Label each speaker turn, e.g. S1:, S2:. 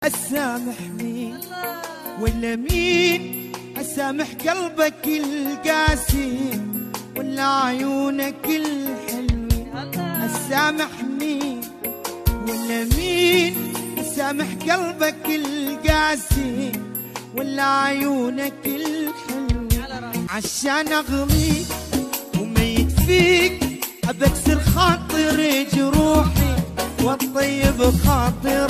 S1: اسامح مين ولا مين اسامح قلبك القاسي ولا عيونك الحلوين اسامح مين ولا مين اسامح قلبك القاسي ولا عيونك الحلوين عشان اغليك وميت فيك ابكسر خاطر جروحي والطيب خاطر